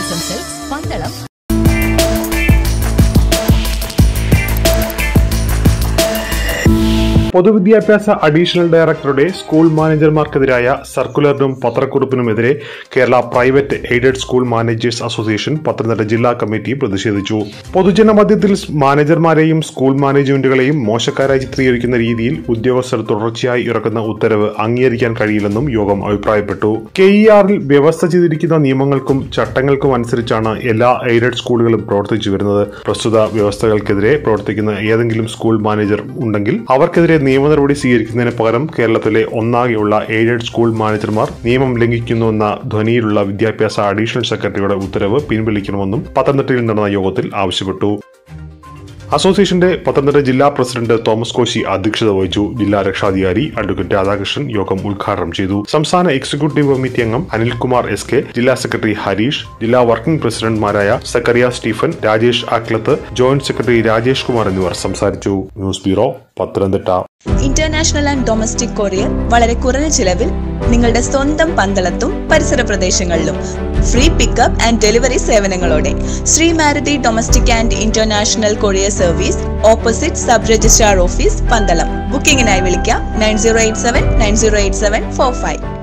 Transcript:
M silks Pandalam പൊതുവിദ്യാഭ്യാസ additional ഡയറക്ടറുടെ school മാനേജർമാർക്കെതിരായ സർക്കുലറിനും പത്രക്കുറിപ്പിനുമെതിരെ Kerala private aided school managers association Pathanamthitta ജില്ലാ കമ്മിറ്റി പ്രതിഷേധിച്ചു പൊതുജന മധ്യത്തിൽ മാനേജർമാരെയും സ്കൂൾ മാനേജ്മെന്റുകളെയും മോശക്കാരായി ചിത്രീകരിക്കുന്ന രീതിയിൽ ഉദ്യോഗസ്ഥർ തുടർച്ചയായി ഇറക്കുന്ന ഉത്തരവ് അംഗീകരിക്കാൻ കഴിയില്ലെന്നും യോഗം അഭിപ്രായപ്പെട്ടു കെ ഇ ആറിൽ വ്യവസ്ഥ ചെയ്തിരിക്കുന്ന നിയമങ്ങൾക്കും ചട്ടങ്ങൾക്കും അനുസരിച്ചാണ് എല്ലാ എയ്ഡഡ് സ്കൂളുകളും പ്രവർത്തിച്ചു വരുന്നത് പ്രസ്തുത വ്യവസ്ഥകൾക്കെതിരെ പ്രവർത്തിക്കുന്ന ഏതെങ്കിലും സ്കൂൾ മാനേജർ ഉണ്ടെങ്കിൽ അവർക്കെതിരെ നിയമ നടപടി സ്വീകരിക്കുന്നതിന് പകരം കേരളത്തിലെ ഒന്നാകെയുള്ള എയ്ഡഡ് സ്കൂൾ മാനേജർമാർ നിയമം ലംഘിക്കുന്നുവെന്ന ധ്വനിയിലുള്ള വിദ്യാഭ്യാസ അഡീഷണൽ സെക്രട്ടറിയുടെ ഉത്തരവ് പിൻവലിക്കണമെന്നും പത്തനംതിട്ടയിൽ നടന്ന യോഗത്തിൽ ആവശ്യപ്പെട്ടു അസോസിയേഷന്റെ പത്തനംതിട്ട ജില്ലാ പ്രസിഡന്റ് തോമസ് കോശി അധ്യക്ഷത വഹിച്ചു ജില്ലാ രക്ഷാധികാരി അഡ്വക്കേറ്റ് രാധാകൃഷ്ണൻ യോഗം ഉദ്ഘാടനം ചെയ്തു സംസ്ഥാന എക്സിക്യൂട്ടീവ് കമ്മിറ്റി അംഗം അനിൽകുമാർ എസ് കെ ജില്ലാ സെക്രട്ടറി ഹരീഷ് ജില്ലാ വർക്കിംഗ് പ്രസിഡന്റ്മാരായ Zachariah Stephen Rajesh Aklath joint secretary Rajesh Kumar എന്നിവർ സംസാരിച്ചു news bureau Pathanamthitta international and domestic courier വളരെ കുറഞ്ഞ ചിലവിൽ നിങ്ങളുടെ സ്വന്തം പന്തളത്തും പരിസര പ്രദേശങ്ങളിലും ഫ്രീ പിക്കപ്പ് ആൻഡ് ഡെലിവറി സേവനങ്ങളോടെ Shri Maruti domestic and international courier service opposite sub registrar office Pandalam ബുക്കിംഗിനായി വിളിക്കാം nine zero eight seven nine zero eight seven four five